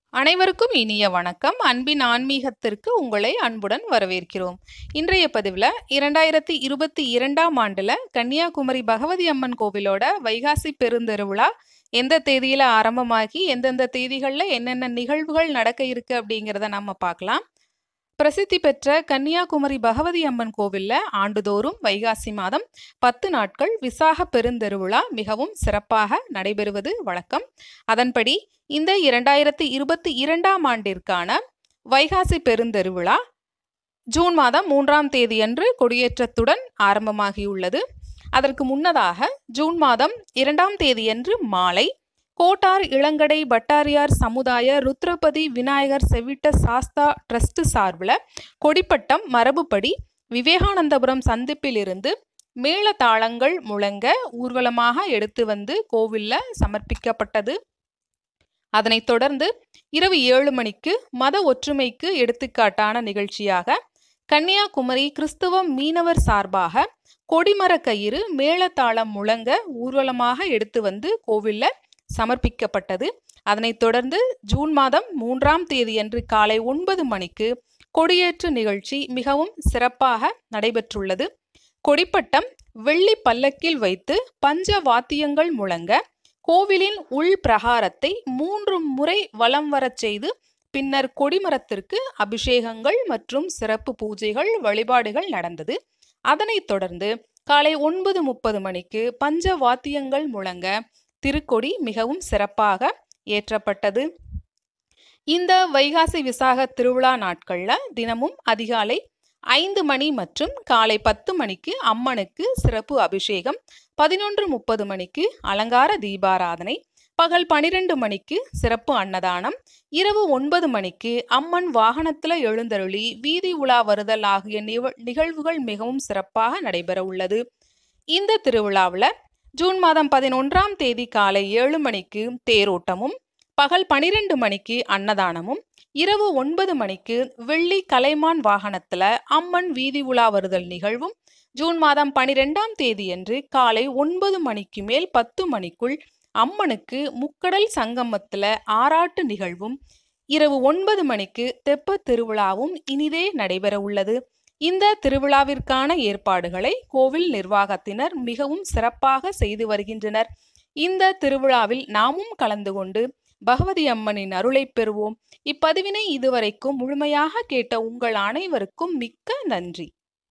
அனைவருக்கும் இனிய வணக்கம் அன்பின் ஆன்மீகத்திற்கு உங்களை அன்புடன் வரவேற்கிறோம் இன்றைய பதிவில் இரண்டாயிரத்தி இருபத்தி இரண்டாம் ஆண்டில் கன்னியாகுமரி பகவதி அம்மன் கோவிலோட வைகாசி பெருந்திருவிழா எந்த தேதியில் ஆரம்பமாகி எந்தெந்த தேதிகளில் என்னென்ன நிகழ்வுகள் நடக்க இருக்கு அப்படிங்கிறத நம்ம பார்க்கலாம் பிரசித்தி பெற்ற கன்னியாகுமரி பகவதி அம்மன் கோவில்ல ஆண்டுதோறும் வைகாசி மாதம் பத்து நாட்கள் விசாக பெருந்திருவிழா மிகவும் சிறப்பாக நடைபெறுவது வழக்கம் அதன்படி இந்த இரண்டாயிரத்தி இருபத்தி இரண்டாம் ஆண்டிற்கான வைகாசி பெருந்திருவிழா ஜூன் மாதம் மூன்றாம் தேதியன்று கொடியேற்றத்துடன் ஆரம்பமாகியுள்ளது அதற்கு முன்னதாக ஜூன் மாதம் இரண்டாம் தேதியன்று மாலை கோட்டார் இளங்கடை பட்டாரியார் சமுதாய ருத்ரபதி விநாயகர் செவிட்ட சாஸ்தா ட்ரஸ்ட் சார்பில் கொடிப்பட்டம் மரபுப்படி விவேகானந்தபுரம் சந்திப்பிலிருந்து மேளதாளங்கள் முழங்க ஊர்வலமாக எடுத்து வந்து கோவில்ல சமர்ப்பிக்கப்பட்டது அதனைத் தொடர்ந்து இரவு ஏழு மணிக்கு மத ஒற்றுமைக்கு எடுத்துக்காட்டான நிகழ்ச்சியாக கன்னியாகுமரி கிறிஸ்துவ மீனவர் சார்பாக கொடிமர கயிறு மேளதாளம் முழங்க ஊர்வலமாக எடுத்து வந்து கோவில்ல சமர்ப்பிக்கப்பட்டது அதனைத் தொடர்ந்து ஜூன் மாதம் மூன்றாம் தேதியன்று காலை ஒன்பது மணிக்கு கொடியேற்று நிகழ்ச்சி மிகவும் சிறப்பாக நடைபெற்றுள்ளது கொடிப்பட்டம் வெள்ளி பல்லக்கில் வைத்து பஞ்ச வாத்தியங்கள் முழங்க கோவிலின் உள் பிரகாரத்தை மூன்று முறை வலம் வரச் செய்து பின்னர் கொடிமரத்திற்கு அபிஷேகங்கள் மற்றும் சிறப்பு பூஜைகள் வழிபாடுகள் நடந்தது அதனைத் தொடர்ந்து காலை ஒன்பது முப்பது மணிக்கு பஞ்ச வாத்தியங்கள் முழங்க திருக்கொடி மிகவும் சிறப்பாக ஏற்றப்பட்டது இந்த வைகாசி விசாக திருவிழா நாட்கள்ல தினமும் அதிகாலை ஐந்து மணி மற்றும் காலை பத்து மணிக்கு அம்மனுக்கு சிறப்பு அபிஷேகம் பதினொன்று முப்பது மணிக்கு அலங்கார தீபாராதனை பகல் பனிரெண்டு மணிக்கு சிறப்பு அன்னதானம் இரவு ஒன்பது மணிக்கு அம்மன் வாகனத்துல எழுந்தருளி வீதி உலா வருதல் ஆகிய நிகழ்வுகள் மிகவும் சிறப்பாக நடைபெற உள்ளது இந்த திருவிழாவில் ஜூன் மாதம் பதினொன்றாம் தேதி காலை ஏழு மணிக்கு தேரோட்டமும் பகல் பனிரெண்டு மணிக்கு அன்னதானமும் இரவு ஒன்பது மணிக்கு வெள்ளி கலைமான் வாகனத்துல அம்மன் வீதி உலா வருதல் நிகழ்வும் ஜூன் மாதம் பனிரெண்டாம் தேதியன்று காலை ஒன்பது மணிக்கு மேல் பத்து மணிக்குள் அம்மனுக்கு முக்கடல் சங்கமத்துல ஆராட்டு நிகழ்வும் இரவு ஒன்பது மணிக்கு தெப்ப திருவிழாவும் இனிதே நடைபெற உள்ளது இந்த திருவிழாவிற்கான ஏற்பாடுகளை கோவில் நிர்வாகத்தினர் மிகவும் சிறப்பாக செய்து வருகின்றனர் இந்த திருவிழாவில் நாமும் கலந்து கொண்டு பகவதி அம்மனின் அருளை பெறுவோம் இப்பதிவினை இதுவரைக்கும் முழுமையாக கேட்ட உங்கள் அனைவருக்கும் மிக்க நன்றி